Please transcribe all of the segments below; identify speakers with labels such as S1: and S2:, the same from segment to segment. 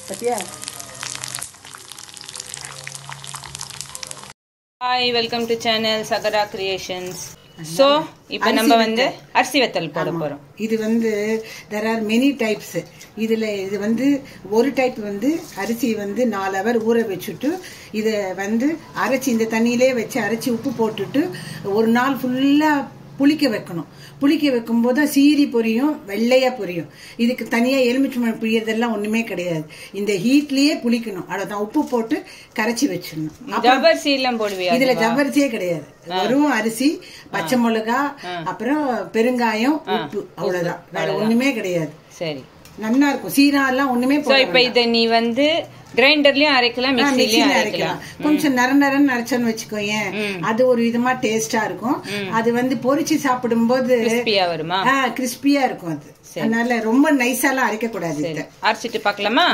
S1: பத்தியா
S2: hi welcome to channel சகரா creations so இப்போ நம்ம வந்து அரிசி வத்தல் போட போகிறோம்
S1: இது வந்து தெர் ஆர் மெனி டைப்ஸ் இதுல இது வந்து ஒரு டைப் வந்து அரிசி வந்து நாலு ஹவர் ஊற வச்சுட்டு இதை வந்து அரைச்சி இந்த தண்ணியிலே வச்சு அரைச்சி உப்பு போட்டுட்டு ஒரு நாள் ஃபுல்லா புளிக்க வைக்கணும் புளிக்க வைக்கும்போது தான் சீரி பொரியும் வெள்ளையா பொரியும் இதுக்கு தனியா எலுமிச்சை மணி புளியறதெல்லாம் ஒண்ணுமே கிடையாது இந்த ஹீட்லயே புளிக்கணும் அவ்வளவுதான் உப்பு போட்டு கரைச்சி வச்சிடணும்
S2: ஜவ்வரிசி எல்லாம் போடுவியா
S1: இதுல ஜவ்வரிசியே கிடையாது வெறும் அரிசி பச்சை மிளகா அப்புறம் பெருங்காயம் உப்பு அவ்வளவுதான் வேற ஒண்ணுமே கிடையாது
S2: சரி
S1: நல்லா இருக்கும் சீரா எல்லாம் ஒண்ணுமே
S2: ஸோ
S1: போட
S2: இப்போ இதை நீ வந்து கிரைண்டர்லயும் அரைக்கலாம்
S1: வேண்டாம்.
S2: மிக்சிலையும்
S1: மிக்ஸில
S2: அரைக்கலாம்
S1: அரைக்கலாம் கொஞ்சம் நர நரன்னு அரைச்சோன்னு வச்சுக்கோயேன் அது ஒரு விதமா டேஸ்டா இருக்கும் அது வந்து பொரிச்சு சாப்பிடும்போது
S2: கிறிஸ்பியா வருமா
S1: கிறிஸ்பியா இருக்கும் அது அதனால ரொம்ப நைஸாலாம் அரைக்க கூடாது இதை.
S2: அரைச்சிட்டு பார்க்கலாமா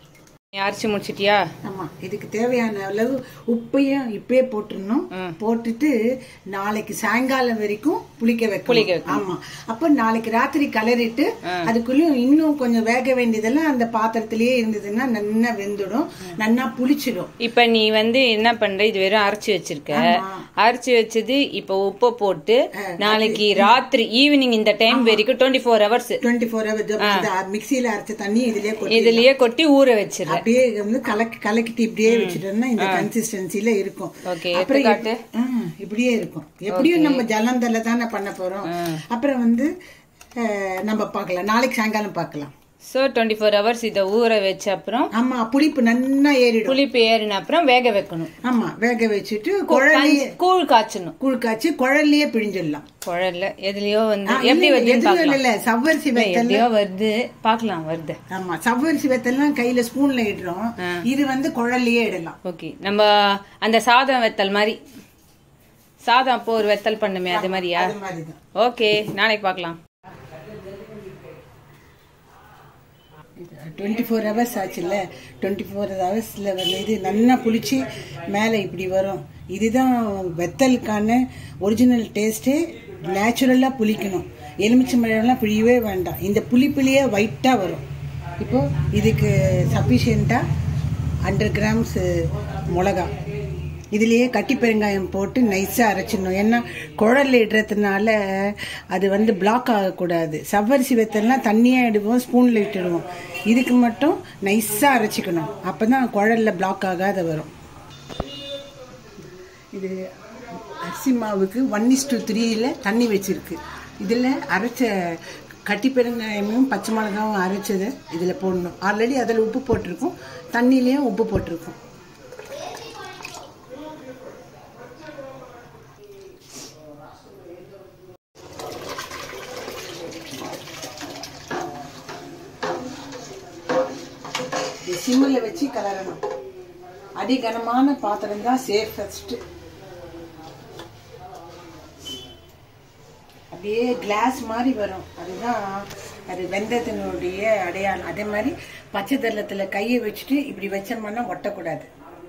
S2: நீ அரைச்சி முடிச்சிட்டியா
S1: ஆமா இதுக்கு தேவையான அளவு உப்பையும் இப்பயே போட்டுறணும் போட்டுட்டு நாளைக்கு சாயங்காலம் வரைக்கும் புளிக்க வைக்கணும்
S2: புளிக்க வைக்கணும்.
S1: ஆமா அப்ப நாளைக்கு ராத்திரி கலரிட்டு அதுக்குள்ளயும் இன்னும் கொஞ்சம் வேக வேண்டியதெல்லாம் அந்த பாத்திரத்திலேயே இருந்ததுன்னா நன்னா வெந்துடும் நன்னா புளிச்சிடும்
S2: இப்ப நீ வந்து என்ன பண்ற இது வெறும் அரைச்சி வச்சிருக்க அரைச்சி வச்சது இப்ப உப்பை போட்டு நாளைக்கு ராத்திரி ஈவினிங் இந்த டைம் வரைக்கும் twenty four hours
S1: twenty four hour மிக்சியில அரைச்ச தண்ணி இதுலயே கொட்டி
S2: இதுலயே கொட்டி ஊற வச்சிரு
S1: அப்படியே இது வந்து கலக்கி கலக்கிட்டு இப்படியே வச்சுட்டோம்னா இந்த கன்சிஸ்டன்சில இருக்கும்
S2: ஓகே
S1: அப்புறம்
S2: எடுத்துக்காட்டு
S1: ஆ, இப்படியே இருக்கும் எப்படியும் நம்ம ஜலந்தல தானே பண்ண போறோம் அப்புறம் வந்து அஹ், நம்ம பார்க்கலாம் நாளைக்கு சாயங்காலம் பார்க்கலாம்
S2: சோ டுவெண்ட்டி ஃபோர் ஹவர்ஸ் இதை ஊற வச்ச அப்புறம்
S1: ஆமா புளிப்பு நன்னா ஏறிடும்
S2: புளிப்பு ஏறின அப்புறம் வேக வைக்கணும்
S1: ஆமா வேக வச்சுட்டு குழல்லையே
S2: கூழ் காய்ச்சணும்
S1: கூழ் காய்ச்சி குழல்லையே பிழிஞ்சிடலாம்
S2: குழல்ல எதுலயோ வந்து
S1: ஆ,
S2: எப்படி
S1: இல்ல,
S2: வருதுன்னு
S1: எதுவும்
S2: பார்க்கலாம்
S1: இல்ல சவ்வரிசி வெத்தல்
S2: எப்படியோ வருது பார்க்கலாம் வருது
S1: ஆமா சவ்வரிசி வெத்தல்லாம் கையில ஸ்பூன்ல இடுறோம் இது வந்து குழல்லையே இடலாம்
S2: ஓகே நம்ம அந்த சாதம் வெத்தல் மாதிரி சாதம் அப்போ ஒரு வெத்தல் பண்ணுமே அது மாதிரியா
S1: அது மாதிரிதான்
S2: ஓகே நாளைக்கு பார்க்கலாம்
S1: டுவெண்ட்டி ஃபோர் ஹவர்ஸ் ஆச்சுல்ல டுவெண்ட்டி ஃபோர் ஹவர்ஸில் வந்து இது நல்லா புளிச்சு மேலே இப்படி வரும் இதுதான் வெத்தலுக்கான ஒரிஜினல் டேஸ்ட்டே நேச்சுரலாக புளிக்கணும் எலுமிச்சை மழையெல்லாம் புளியவே வேண்டாம் இந்த புளிப்புளியே ஒயிட்டாக வரும் இப்போ இதுக்கு சஃபிஷியண்ட்டாக ஹண்ட்ரட் கிராம்ஸ் மிளகா இதுலயே கட்டி பெருங்காயம் போட்டு நைஸாக அரைச்சிடணும் ஏன்னா குழல்ல இடுறதுனால அது வந்து பிளாக் ஆகக்கூடாது சவ்வரிசி வெத்தல்லாம் தண்ணியாக இடுவோம் ஸ்பூனில் இட்டுடுவோம் இதுக்கு மட்டும் நைஸாக அரைச்சிக்கணும் அப்போ தான் குழல்ல பிளாக் ஆகாத வரும் இது அரிசி மாவுக்கு ஒன் இஸ் டூ த்ரீயில் தண்ணி வச்சிருக்கு இதில் அரைச்ச கட்டி பெருங்காயமும் பச்சை மிளகாவும் அரைச்சதை இதில் போடணும் ஆல்ரெடி அதில் உப்பு போட்டிருக்கோம் தண்ணியிலையும் உப்பு போட்டிருக்கோம் இது சிம்மில் வச்சு கலரணும் அடி கனமான பாத்திரம் தான் சேஃபஸ்ட் அப்படியே கிளாஸ் மாதிரி வரும் அதுதான் அது வெந்தத்தினுடைய அடையாளம் அதே மாதிரி பச்சை தள்ளத்துல கையை வச்சுட்டு இப்படி வச்சோம்னா ஒட்டக்கூடாது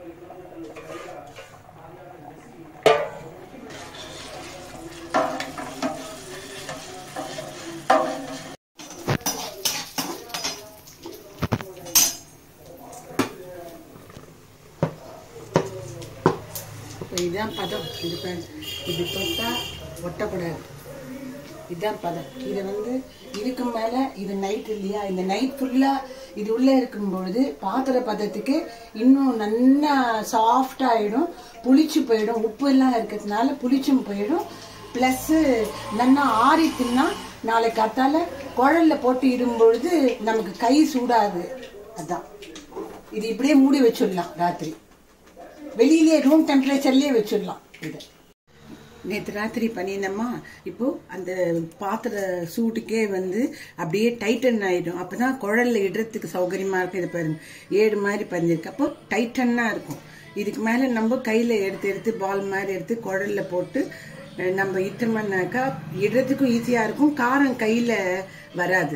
S1: இப்போ இதுதான் பதம் இது பாரு. இப்படி தொட்டா ஒட்டக்கூடாது இதுதான் பதம் இதை வந்து இதுக்கு மேலே இது நைட் இல்லையா இந்த நைட் ஃபுல்லாக இது உள்ளே இருக்கும் பொழுது பாத்திர பதத்துக்கு இன்னும் நல்லா சாஃப்ட் ஆகிடும் புளிச்சு போயிடும் உப்பு எல்லாம் இருக்கிறதுனால புளிச்சும் போயிடும் ப்ளஸ்ஸு நல்லா ஆறிட்டுன்னா நாளைக்கு காத்தால குழல்ல போட்டு இடும் பொழுது நமக்கு கை சூடாது அதான் இது இப்படியே மூடி வச்சிடலாம் ராத்திரி வெளியிலே ரூம் டெம்பரேச்சர்லயே வச்சிடலாம் இதை நேற்று ராத்திரி பண்ணினோமா இப்போ அந்த பாத்திர சூட்டுக்கே வந்து அப்படியே டைட்டன் ஆயிடும் அப்பதான் குழல்ல இடுறதுக்கு சௌகரியமா இருக்கும் இதை பாருங்க ஏடு மாதிரி பதிஞ்சிருக்கு அப்போ டைட்டன்னா இருக்கும் இதுக்கு மேல நம்ம கையில எடுத்து எடுத்து பால் மாதிரி எடுத்து குழல்ல போட்டு அஹ், நம்ம இட்டோம்னாக்கா இடுறதுக்கும் ஈஸியா இருக்கும் காரம் கையில வராது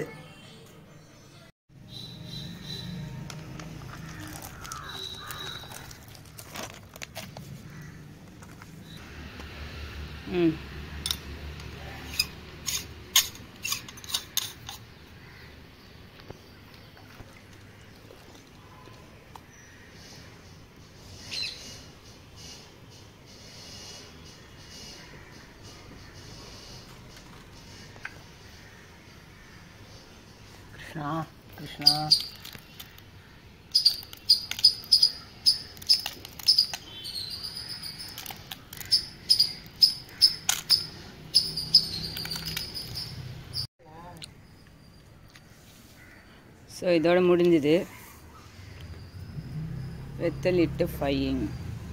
S2: ம்
S1: கிருஷ்ணா கிருஷ்ணா
S2: ஸோ இதோட முடிஞ்சுது வெத்தல் இட்டு ஃப்ரையிங்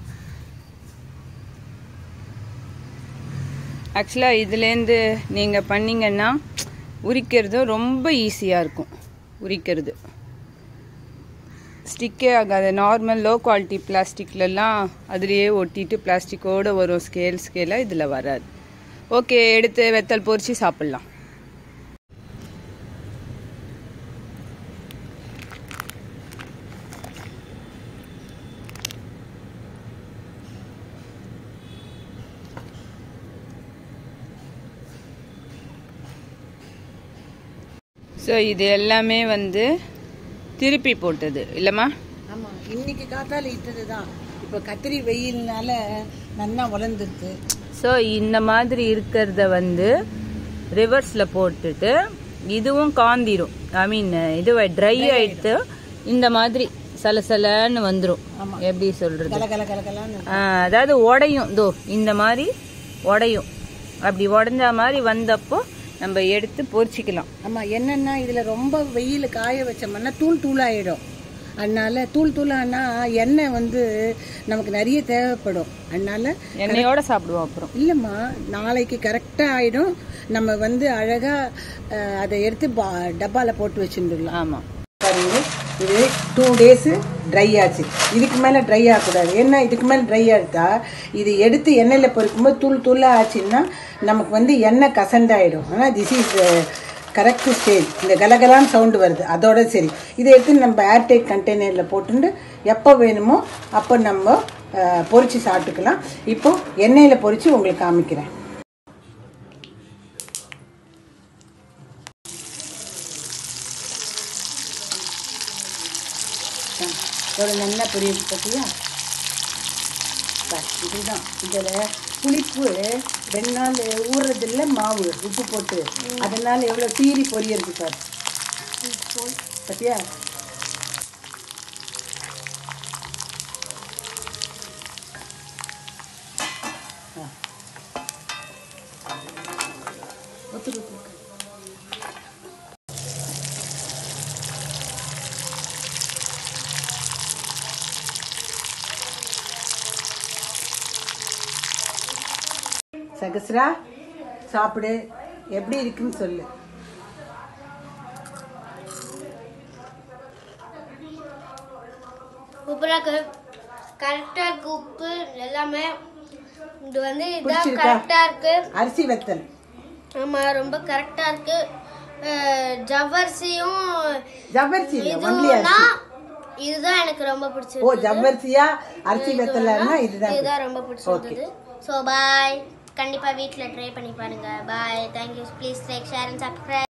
S2: ஆக்சுவலாக இதுலேருந்து நீங்கள் பண்ணீங்கன்னா உரிக்கிறதும் ரொம்ப ஈஸியாக இருக்கும் உரிக்கிறது ஸ்டிக்கே ஆகாது நார்மல் லோ குவாலிட்டி பிளாஸ்டிக்லலாம் அதுலேயே ஒட்டிட்டு பிளாஸ்டிக்கோடு வரும் ஸ்கேல் ஸ்கேலாக இதில் வராது ஓகே எடுத்து வெத்தல் பொரிச்சு சாப்பிட்லாம் ஸோ இது எல்லாமே வந்து திருப்பி போட்டது இல்லைம்மா
S1: ஆமா இன்னைக்கு காத்தால இட்டது தான் இப்போ கத்திரி வெயில்னால நன்னா வளர்ந்துருக்கு
S2: ஸோ இந்த மாதிரி இருக்கிறத வந்து ரிவர்ஸில் போட்டுட்டு இதுவும் காந்திரும் ஐ மீன் இது ட்ரை ஆயிடுத்து இந்த மாதிரி சலசலன்னு வந்துடும்
S1: ஆமா.
S2: எப்படி சொல்றது
S1: கல கல கல கலன்னு
S2: ஆ, அதாவது உடையும் தோ இந்த மாதிரி உடையும் அப்படி உடஞ்ச மாதிரி வந்தப்போ நம்ம எடுத்து பொரிச்சிக்கலாம்
S1: ஆமா என்னன்னா இதுல ரொம்ப வெயில் காய வச்சோம்னா தூள் தூளாயிடும் அதனால தூள் தூளானா எண்ணெய் வந்து நமக்கு நிறைய தேவைப்படும் அதனால
S2: எண்ணெயோட சாப்பிடுவோம் அப்புறம்
S1: இல்லைம்மா நாளைக்கு கரெக்டாக ஆயிடும் நம்ம வந்து அழகா அஹ், அதை எடுத்து பா- டப்பால போட்டு வச்சுருந்துடலாம்
S2: ஆமாம்
S1: பாருங்க இது டூ டேஸு ட்ரை ஆச்சு இதுக்கு மேலே ட்ரை ஆகக்கூடாது ஏன்னா இதுக்கு மேலே ட்ரை ஆகிட்டா இது எடுத்து எண்ணெயில் பொரிக்கும்போது தூள் தூளாக ஆச்சுன்னா நமக்கு வந்து எண்ணெய் கசண்டாயிடும் ஆனால் திஸ் இஸ் கரெக்ட் ஸ்டேஜ் இந்த கலகலான்னு சவுண்டு வருது அதோட சரி இதை எடுத்து நம்ம ஏர்டைட் கண்டெய்னரில் போட்டுட்டு எப்போ வேணுமோ அப்போ நம்ம அஹ், பொரிச்சு சாப்பிட்டுக்கலாம் இப்போ எண்ணெயில் பொரிச்சு உங்களுக்கு காமிக்கிறேன் ஒரு நல்ல பொரியல் பார்த்தியா பஸ் இதுதான் இதில் புளிப்பு ரெண்டு நாள் ஊறுறதில்ல மாவு உப்பு போட்டு அதனால எவ்வளோ சீரி பொரியறது சார் பார்த்தியா ஆ. ஒத்துக்கு ஒத்துக்கு சகஸ்ரா சாப்பிடு எப்படி இருக்குன்னு சொல்லு
S3: சூப்பராக இருக்கு கரெக்டாக இருக்கு உப்பு எல்லாமே இது வந்து இதான்
S1: பிடிச்சிருக்கா?
S3: கரெக்டாக இருக்கு
S1: அரிசி வெத்தல்
S3: ஆமாம் ரொம்ப கரெக்டாக இருக்கு அஹ், ஜவ்வரிசியும்
S1: ஜவ்வரிசி இல்லை ஒன்லி
S3: இதுனா
S1: அரிசி
S3: இதுதான் எனக்கு ரொம்ப
S1: ஓ
S3: பிடிச்சிருக்கு
S1: ஜவ்வரிசியா அரிசி வெத்தலைன்னா இதுதான்
S3: இதுதான் ரொம்ப பிடிச்சிருந்தது ஸோ பாய் கண்டிப்பாக வீட்டில் ட்ரை பண்ணி பாருங்க bye thank you please like share and subscribe